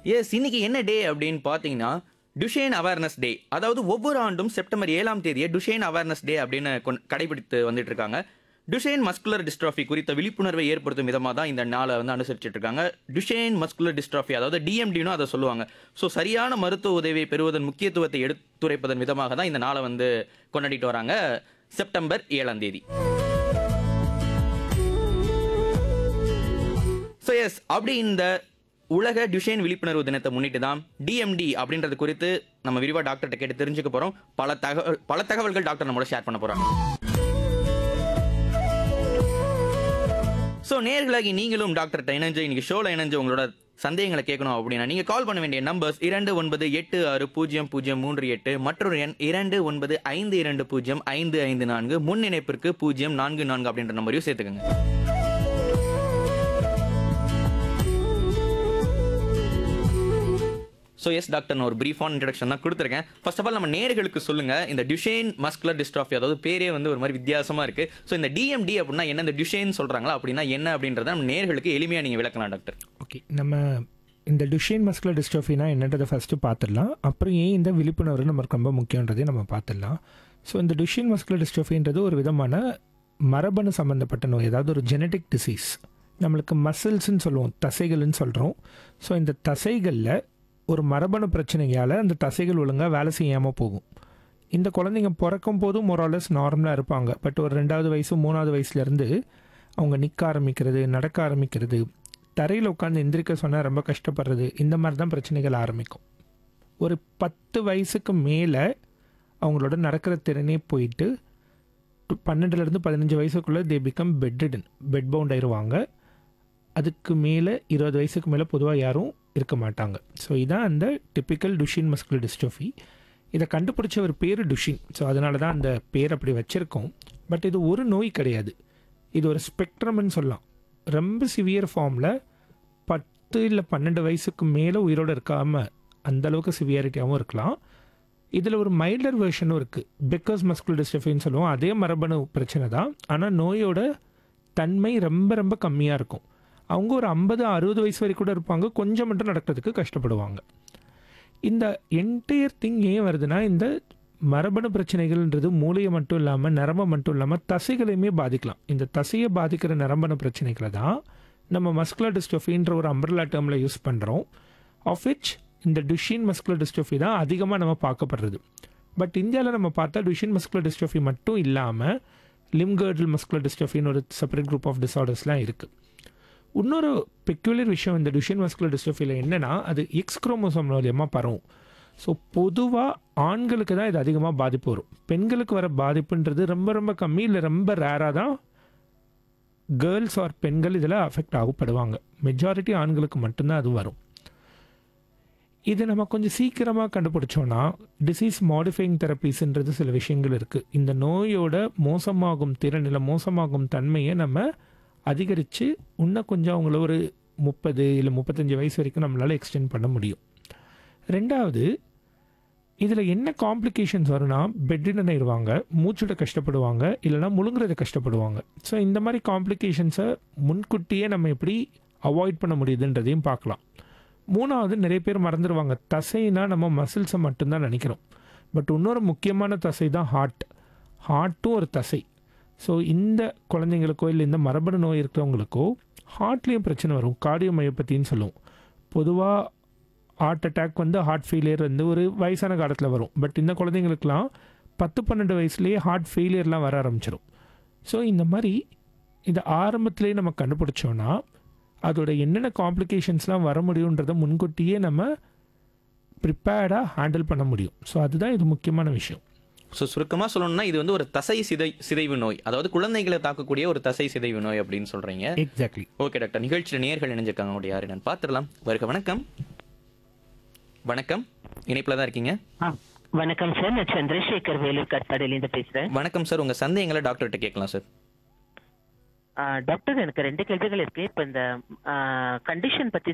S இன்னைக்கு என்ன டே அப்படின்னு பார்த்தீங்கன்னா டுஷேன் அவேர்னஸ் டே அதாவது ஒவ்வொரு ஆண்டும் செப்டம்பர் ஏழாம் தேதியை டுஷேன் அவேர்னஸ் டே அப்படின்னு கொண்- கடைபிடித்து வந்துட்டு இருக்காங்க டுஷேன் மஸ்குலர் டிஸ்ட்ராஃபி குறித்த விழிப்புணர்வை ஏற்படுத்தும் விதமாக தான் இந்த நாளை வந்து அனுசரிச்சுட்டு இருக்காங்க டுஷேன் மஸ்குலர் டிஸ்ட்ராஃபி அதாவது டிஎம்டினும் அதை சொல்லுவாங்க ஸோ சரியான மருத்துவ உதவியை பெறுவதன் முக்கியத்துவத்தை எடுத்துரைப்பதன் விதமாக தான் இந்த நாளை வந்து கொண்டாடிட்டு வராங்க செப்டம்பர் ஏழாம் தேதி ஸோ எஸ் அப்படி இந்த உலக டுஷேன் விழிப்புணர்வு தினத்தை முன்னிட்டு தான் டிஎம்டி அப்படின்றது குறித்து நம்ம விரிவாக டாக்டர்கிட்ட கேட்டு தெரிஞ்சுக்க போகிறோம் பல தகவல் பல தகவல்கள் டாக்டர் நம்மளோட ஷேர் பண்ண போகிறாங்க ஸோ நேர்களாகி நீங்களும் டாக்டர்கிட்ட இணைஞ்சு இன்னைக்கு ஷோவில் இணைஞ்சு உங்களோட சந்தேகங்களை கேட்கணும் அப்படின்னா நீங்கள் கால் பண்ண வேண்டிய நம்பர்ஸ் இரண்டு ஒன்பது எட்டு ஆறு பூஜ்ஜியம் பூஜ்ஜியம் மூன்று எட்டு மற்றொரு எண் இரண்டு ஒன்பது ஐந்து இரண்டு பூஜ்ஜியம் ஐந்து ஐந்து நான்கு முன் இணைப்பிற்கு பூஜ்ஜியம் நான்கு நான்கு அப்படின்ற நம்பரையும் சேர்த்துக்கோங்க ஸோ எஸ் டாக்டர் நான் ஒரு பிரீஃபான இன்ட்ரடக்ஷன் தான் கொடுத்துருக்கேன் ஃபர்ஸ்ட் ஆஃப் ஆல் நம்ம நேர்களுக்கு சொல்லுங்க இந்த டுஷேன் மஸ்குலர் டிஸ்ட்ராஃபி அதாவது பேரே வந்து ஒரு மாதிரி வித்தியாசமா இருக்கு ஸோ இந்த டிஎம்டி அப்படின்னா என்ன இந்த டுஷேன் சொல்றாங்களா அப்படின்னா என்ன அப்படின்றத நம்ம நேர்களுக்கு எளிமையா நீங்க விளக்கலாம் டாக்டர் ஓகே நம்ம இந்த டுஷேன் மஸ்குலர் டிஸ்ட்ரோஃபினா என்னன்றதை ஃபஸ்ட்டு பார்த்துடலாம் அப்புறம் ஏன் இந்த விழிப்புணர்வு நமக்கு ரொம்ப முக்கியன்றதையும் நம்ம பார்த்துடலாம் ஸோ இந்த டுஷேன் மஸ்குலர் டிஸ்ட்ரோஃபின்றது ஒரு விதமான மரபணு சம்மந்தப்பட்ட நோய் அதாவது ஒரு ஜெனட்டிக் டிசீஸ் நம்மளுக்கு மசில்ஸ்ன்னு சொல்லுவோம் தசைகள்னு சொல்கிறோம் ஸோ இந்த தசைகளில் ஒரு மரபணு பிரச்சனையால் அந்த தசைகள் ஒழுங்காக வேலை செய்யாமல் போகும் இந்த குழந்தைங்க பிறக்கும் போதும் மொராலஸ் நார்மலாக இருப்பாங்க பட் ஒரு ரெண்டாவது வயசு மூணாவது வயசுலேருந்து அவங்க நிற்க ஆரம்பிக்கிறது நடக்க ஆரம்பிக்கிறது தரையில் உட்காந்து எந்திரிக்க சொன்னால் ரொம்ப கஷ்டப்படுறது இந்த மாதிரி தான் பிரச்சனைகள் ஆரம்பிக்கும் ஒரு பத்து வயசுக்கு மேலே அவங்களோட நடக்கிற திறனே போயிட்டு டு- பன்னெண்டுலேருந்து பதினஞ்சு வயசுக்குள்ளே they become bedridden bed bound ஆயிடுவாங்க அதுக்கு மேலே இருபது வயசுக்கு மேலே பொதுவாக யாரும் இருக்க மாட்டாங்க ஸோ இதான் அந்த டிப்பிக்கல் டுஷின் மஸ்குலர் டிஸ்ட்ரோஃபி இதை கண்டுபிடிச்ச ஒரு பேர் டுஷின் ஸோ அதனால தான் அந்த பேர் அப்படி வச்சுருக்கோம் பட் இது ஒரு நோய் கிடையாது இது ஒரு ஸ்பெக்ட்ரம்னு சொல்லலாம் ரொம்ப சிவியர் ஃபார்மில் பத்து இல்லை பன்னெண்டு வயசுக்கு மேலே உயிரோடு இருக்காமல் அந்த அளவுக்கு சிவியாரிட்டியாகவும் இருக்கலாம் இதில் ஒரு மைல்டர் வெர்ஷனும் இருக்குது பெக்கர்ஸ் மஸ்குலர் டிஸ்ட்ரஃபின்னு சொல்லுவோம் அதே மரபணு பிரச்சனை தான் ஆனால் நோயோட தன்மை ரொம்ப ரொம்ப கம்மியாக இருக்கும் அவங்க ஒரு ஐம்பது அறுபது வயசு வரைக்கும் கூட இருப்பாங்க கொஞ்சம் மட்டும் நடக்கிறதுக்கு கஷ்டப்படுவாங்க இந்த என்டையர் திங் ஏன் வருதுன்னா இந்த மரபணு பிரச்சனைகள்ன்றது மூளையை மட்டும் இல்லாமல் நரம்பை மட்டும் இல்லாமல் தசைகளையுமே பாதிக்கலாம் இந்த தசையை பாதிக்கிற நரம்பணு பிரச்சனைகளை தான் நம்ம மஸ்குலர் டிஸ்ட்ரோஃபின்ற ஒரு அம்பர்லா டேர்மில் யூஸ் பண்ணுறோம் ஆஃப் விச் இந்த டுஷின் மஸ்குலர் டிஸ்ட்ரோஃபி தான் அதிகமாக நம்ம பார்க்கப்படுறது பட் இந்தியாவில் நம்ம பார்த்தா டுஷின் மஸ்குலர் டிஸ்ட்ரோஃபி மட்டும் இல்லாமல் லிம்கர்டல் மஸ்குலர் டிஸ்ட்ரோஃபின்னு ஒரு செப்பரேட் குரூப் ஆஃப் டிசார்டர்ஸ்லாம் இருக்குது இன்னொரு பெக்யூலர் விஷயம் இந்த டுஷன் மஸ்குலர் டிஸ்ட்ரோஃபியில் என்னன்னா அது எக்ஸ் குரோமோசோம் மூலியமாக பரவும் ஸோ பொதுவாக ஆண்களுக்கு தான் இது அதிகமாக பாதிப்பு வரும் பெண்களுக்கு வர பாதிப்புன்றது ரொம்ப ரொம்ப கம்மி இல்லை ரொம்ப ரேராக தான் கேர்ள்ஸ் ஆர் பெண்கள் இதில் அஃபெக்ட் ஆகப்படுவாங்க மெஜாரிட்டி ஆண்களுக்கு மட்டும்தான் அது வரும் இது நம்ம கொஞ்சம் சீக்கிரமாக கண்டுபிடிச்சோன்னா டிசீஸ் மாடிஃபைங் தெரப்பீஸ்ன்றது சில விஷயங்கள் இருக்குது இந்த நோயோட மோசமாகும் திறன் இல்லை மோசமாகும் தன்மையை நம்ம அதிகரித்து இன்னும் கொஞ்சம் அவங்கள ஒரு முப்பது இல்லை முப்பத்தஞ்சு வயசு வரைக்கும் நம்மளால் எக்ஸ்டெண்ட் பண்ண முடியும் ரெண்டாவது இதில் என்ன காம்ப்ளிகேஷன்ஸ் வரும்னா பெட்ரிடன் ஆயிடுவாங்க மூச்சுட கஷ்டப்படுவாங்க இல்லைனா முழுங்குறத கஷ்டப்படுவாங்க ஸோ இந்த மாதிரி காம்ப்ளிகேஷன்ஸை முன்கூட்டியே நம்ம எப்படி அவாய்ட் பண்ண முடியுதுன்றதையும் பார்க்கலாம் மூணாவது நிறைய பேர் மறந்துடுவாங்க தசைனா நம்ம மசில்ஸை மட்டும்தான் நினைக்கிறோம் பட் இன்னொரு முக்கியமான தசை தான் ஹார்ட் ஹார்ட்டும் ஒரு தசை ஸோ இந்த குழந்தைங்களுக்கோ இல்லை இந்த மரபணு நோய் இருக்கிறவங்களுக்கோ ஹார்ட்லேயும் பிரச்சனை வரும் கார்டியோமயோபத்தின்னு சொல்லுவோம் பொதுவாக ஹார்ட் அட்டாக் வந்து ஹார்ட் ஃபெயிலியர் வந்து ஒரு வயசான காலத்தில் வரும் பட் இந்த குழந்தைங்களுக்குலாம் பத்து பன்னெண்டு வயசுலேயே ஹார்ட் ஃபெயிலியர்லாம் வர ஆரம்பிச்சிடும் ஸோ இந்த மாதிரி இதை ஆரம்பத்திலேயே நம்ம கண்டுபிடிச்சோன்னா அதோட என்னென்ன காம்ப்ளிகேஷன்ஸ்லாம் வர முடியுன்றதை முன்கூட்டியே நம்ம ப்ரிப்பேர்டாக ஹேண்டில் பண்ண முடியும் ஸோ அதுதான் இது முக்கியமான விஷயம் ஸோ சுருக்கமாக சொல்லணும்னா இது வந்து ஒரு தசை சிதை சிதைவு நோய் அதாவது குழந்தைகளை தாக்கக்கூடிய ஒரு தசை சிதைவு நோய் அப்படின்னு சொல்றீங்க எக்ஸாக்ட்லி ஓகே டாக்டர் நிகழ்ச்சியில் நேர்கள் இணைஞ்சிருக்காங்க உங்களுடைய யார் என்னன்னு பார்த்துடலாம் வருக வணக்கம் வணக்கம் இணைப்பில் தான் இருக்கீங்க ஆ, வணக்கம் சார் நான் சந்திரசேகர் வேலூர் கட்பாடியிலேருந்து பேசுறேன் வணக்கம் சார் உங்க சந்தேகங்களை டாக்டர்கிட்ட கேட்கலாம் சார் ஆ, டாக்டர் எனக்கு ரெண்டு கேள்விகள் இருக்கு இப்ப இந்த கண்டிஷன் பத்தி